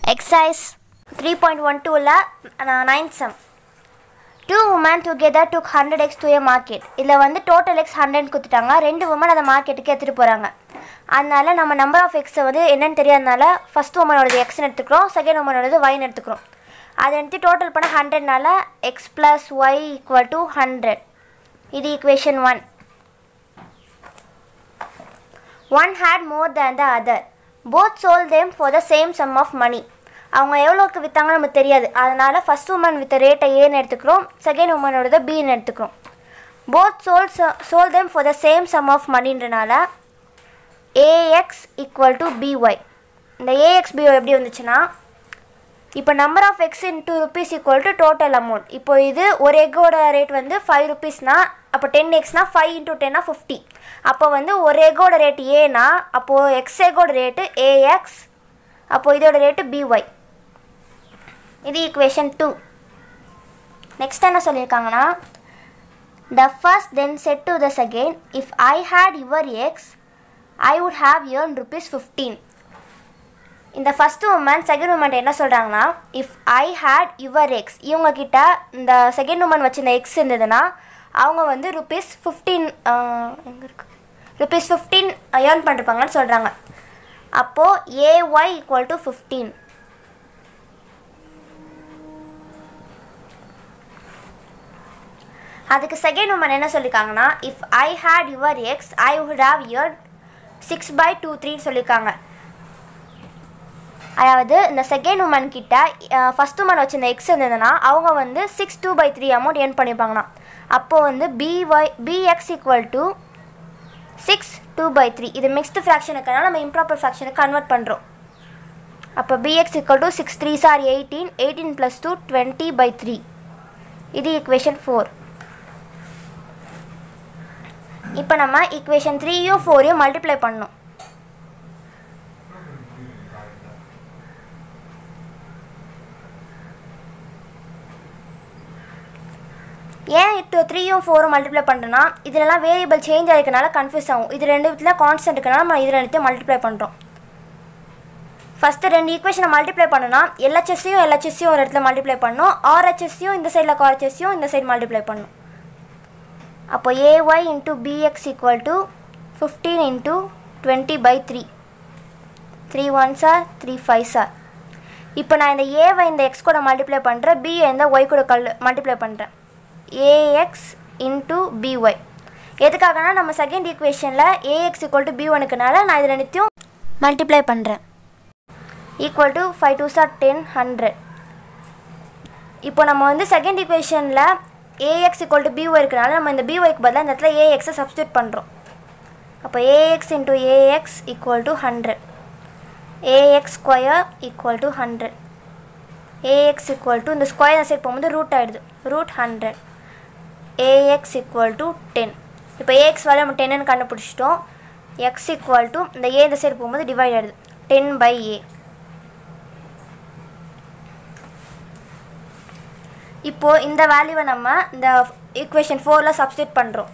Exercise 3.12 ninth sum. Two women together took 100 x to a market. இதில் வந்து total X hundred கொடுத்துட்டாங்க ரெண்டு woman அந்த மார்க்கெட்டுக்கு எடுத்துகிட்டு போகிறாங்க அதனால நம்ம நம்பர் ஆஃப் எக்ஸை வந்து என்னன்னு தெரியாதனால ஃபஸ்ட் உமனோடது எக்ஸ்னு எடுத்துக்கிறோம் செகண்ட் உமனோடது ஒய்னு எடுத்துக்கிறோம் அதை எடுத்து டோட்டல் பண்ண ஹண்ட்ரட்னால x plus Y equal to hundred இது equation one one had more than the other both sold them for the same sum of money அவங்க எவ்வளோக்கு விற்றாங்கன்னு நமக்கு தெரியாது அதனால் ஃபஸ்ட் உமன் வித்த ரேட்டை ஏன்னு எடுத்துக்கிறோம் செகண்ட் உமனோடத பின்னு எடுத்துக்கிறோம் both sold sold them for the same sum of மணின்றனால ஏஎக்ஸ் ஈக்குவல் டு பிஒய் இந்த ஏஎக்ஸ் பிஒய் எப்படி வந்துச்சுன்னா இப்போ number of x into rupees equal to total amount இப்போ இது ஒரு எக்கோட ரேட் வந்து ஃபைவ் ருபீஸ்னா அப்போ டென் எக்ஸ்னா ஃபைவ் இன்டூ டென்னா ஃபிஃப்டி அப்போ வந்து ஒரு எக்கோட ரேட் ஏனா அப்போது எக்ஸ் எக்கோட ரேட்டு ஏஎக்ஸ் அப்போது இதோட ரேட்டு பிஒய் இது ஈக்குவேஷன் டூ நெக்ஸ்ட் என்ன சொல்லியிருக்காங்கன்னா the first then said to the second if I had your x I would have earn rupees fifteen இந்த ஃபஸ்ட்டு உமன் செகண்ட் உமன் என்ன சொல்கிறாங்கன்னா if I had your x இவங்க கிட்ட இந்த second woman வச்சிருந்த x இருந்ததுன்னா அவங்க வந்து ருபீஸ் ஃபிஃப்டீன் எங்கே இருக்கு ருபீஸ் ஃபிஃப்டீன் ஏர்ன் பண்ணிருப்பாங்கன்னு சொல்கிறாங்க அப்போது ஏஒய் ஈக்குவல் டு ஃபிஃப்டீன் அதுக்கு செகண்ட் உமன் என்ன சொல்லியிருக்காங்கன்னா if I had your x I would have earn six by two த்ரீன்னு சொல்லியிருக்காங்க அதாவது இந்த செகண்ட் உமன் கிட்ட ஃபஸ்ட் உமன் வச்சிருந்த எக்ஸ் இருந்ததுன்னா அவங்க வந்து six two by three amount earn பண்ணியிருப்பாங்கண்ணா அப்போது வந்து b y b x equal to six two by three இது மிக்ஸ்டு ஃப்ராக்ஷனுக்குனால நம்ம இம்ப்ராப்பர் ஃப்ராக்ஷனுக்கு கன்வெர்ட் பண்ணுறோம் அப்போ b x equal to six three sir eighteen eighteen plus two twenty by three இது ஈக்குவேஷன் ஃபோர் இப்போ நம்ம ஈக்குவேஷன் த்ரீயும் ஃபோரையும் மல்டிப்ளை பண்ணணும் ஏன் இப்போ த்ரீயும் ஃபோரும் மல்டிப்ளை பண்ணுறோன்னா இதிலலாம் வேரியபிள் சேஞ்ச் ஆகிருக்கனால கன்ஃபியூஸ் ஆகும் இது ரெண்டு விதத்தில் கான்ஸ்டன்ட் இருக்கனால நம்ம இது ரெண்டுத்தையும் மல்டிப்ளை பண்ணுறோம் ஃபஸ்ட்டு ரெண்டு ஈக்குவேஷனை மல்டிப்ளை பண்ணணும்னா எல்ஹெச்எஸ்ஸையும் எல்ஹெச்எஸ்ஸையும் ஒரு இடத்துல மல்டிப்ளை பண்ணணும் ஆர்ஹெச்எஸ்ஸையும் இந்த சைடில் ஆர்ஹெச்எஸ்ஸையும் இந்த சைடு மல்டிப்ளை பண்ணணும் அப்போ A Y into B X equal to fifteen into twenty by three three one sir three five sir இப்போ நான் இந்த ஏவை இந்த எக்ஸ் கூட மல்டிப்ளை பண்ணுறேன் பி இந்த ஒய் கூட கல் மல்டிப்ளை பண்ணுறேன் ஏஎக்ஸ் இன்ட்டு பிஒய் எதுக்காகனா நம்ம செகண்ட் ஈக்குவேஷனில் ஏஎக்ஸ் ஈக்குவல் டு பி ஒனுக்குனால நான் இதில் நித்தியம் மல்டிப்ளை பண்ணுறேன் equal to five two sir ten hundred இப்போ நம்ம வந்து செகண்ட் ஈக்குவேஷனில் ஏஎக்ஸ் ஈக்குவல் டு பிஒய் இருக்கனால நம்ம இந்த பிஒய்க்கு பதிலாக இந்த இடத்துல ஏஎக்ஸை சப்ஸ்டியூட் பண்ணுறோம் அப்போ A X into A X equal to hundred A X square equal to hundred A X equal to இந்த ஸ்கொயர் சைட் போகும்போது ரூட் ஆகிடுது root hundred A X equal to ten இப்போ ஏஎக்ஸ் வேலை நம்ம டென்னு கண்டுபிடிச்சிட்டோம் எக்ஸ் ஈக்குவல் டு இந்த ஏ இந்த சைடு போகும்போது டிவைட் ஆகிடுது டென் பை ஏ இப்போது இந்த வேல்யூவை நம்ம இந்த ஈக்குவேஷன் ஃபோரில் சப்ஸ்டியூட் பண்ணுறோம்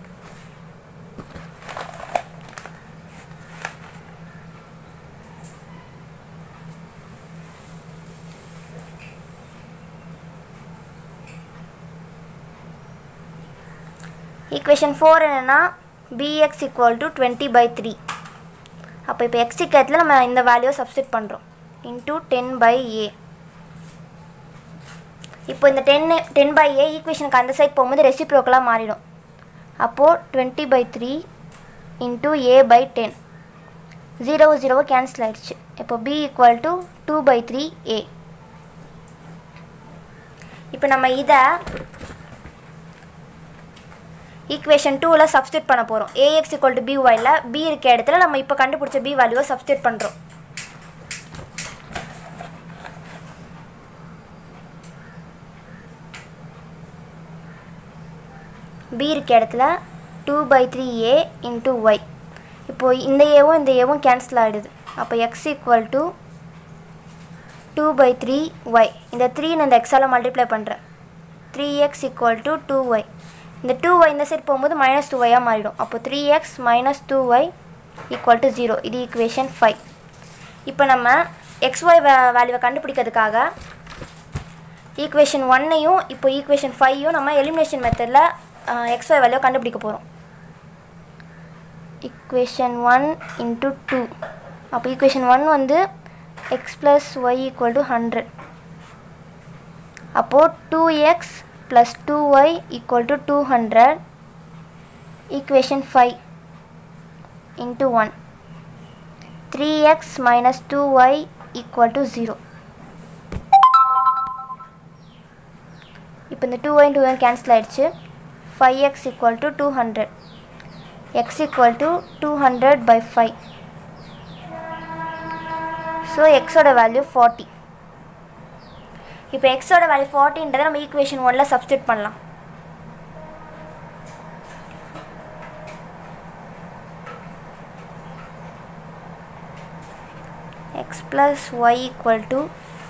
ஈக்குவேஷன் ஃபோர் என்னென்னா B X equal to twenty by three அப்போ இப்போ எக்ஸ் இக்கத்தில் நம்ம இந்த வேல்யூவை சப்ஸ்டியூட் பண்ணுறோம் இன்ட்டு டென் பை ஏ இப்போ இந்த டென்னு டென் பை ஏ ஈக்குவேஷனுக்கு அந்த சைட் போகும்போது ரெசிப்ரோக்கலாக மாறிடும் அப்போது twenty by three into A by ten zero ஜீரோவை கேன்சல் ஆயிடுச்சு இப்போ B equal to two by three A இப்போ நம்ம இதை ஈக்குவேஷன் டூவில் சப்ஸ்டியூட் பண்ண போகிறோம் ஏஎக்ஸ் ஈக்குவல் டு பி ஒயில் பி இருக்க இடத்துல நம்ம இப்போ கண்டுபிடிச்ச பி வேல்யூவை சப்ஸ்டியூட் பண்ணுறோம் பி இருக்க இடத்துல two by three A into Y இப்போது இந்த ஏவும் இந்த ஏவும் கேன்சல் ஆகிடுது அப்போ X equal to two by three Y இந்த த்ரீ நான் இந்த எக்ஸால் மல்டிப்ளை பண்ணுறேன் three X equal to two Y இந்த டூ ஒய் இந்த சைட் போகும்போது மைனஸ் டூ ஒய்யாக மாறிடும் அப்போ three X minus two Y equal to zero இது ஈக்குவேஷன் ஃபைவ் இப்போ நம்ம எக்ஸ்ஒய் வேல்யூவை கண்டுபிடிக்கிறதுக்காக ஈக்குவேஷன் ஒன்னையும் இப்போ ஈக்குவேஷன் ஃபைவையும் நம்ம எலிமினேஷன் மெத்தடில் எக்ஸ்ஒய் வேல்யூவை கண்டுபிடிக்க போகிறோம் ஈக்குவேஷன் ஒன் இன்ட்டு டூ அப்போ ஈக்குவேஷன் ஒன் வந்து X plus Y equal to hundred அப்போது two X plus two Y equal to two hundred equation five into one three X minus two Y equal to zero இப்போ இந்த two Y two Y cancel ஆயிடுச்சு five X equal to two hundred X equal to two hundred by five so எக்ஸோட value forty இப்போ எக்ஸோட value ஃபார்ட்டின்றதை நம்ம equation ஒன்ல substitute பண்ணலாம் x plus y equal to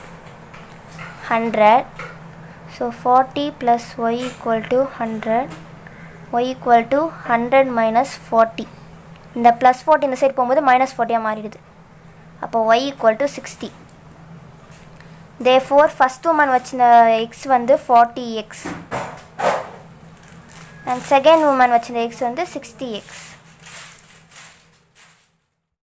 100 so 40 plus y equal to 100 y equal to 100 minus 40 இந்த plus forty இந்த side போகும்போது minus ஃபார்ட்டியாக மாறிடுது அப்போ Y equal to sixty therefore first woman வச்சிருந்த எக்ஸ் வந்து forty X and second woman வச்சிருந்த X வந்து சிக்ஸ்டி எக்ஸ்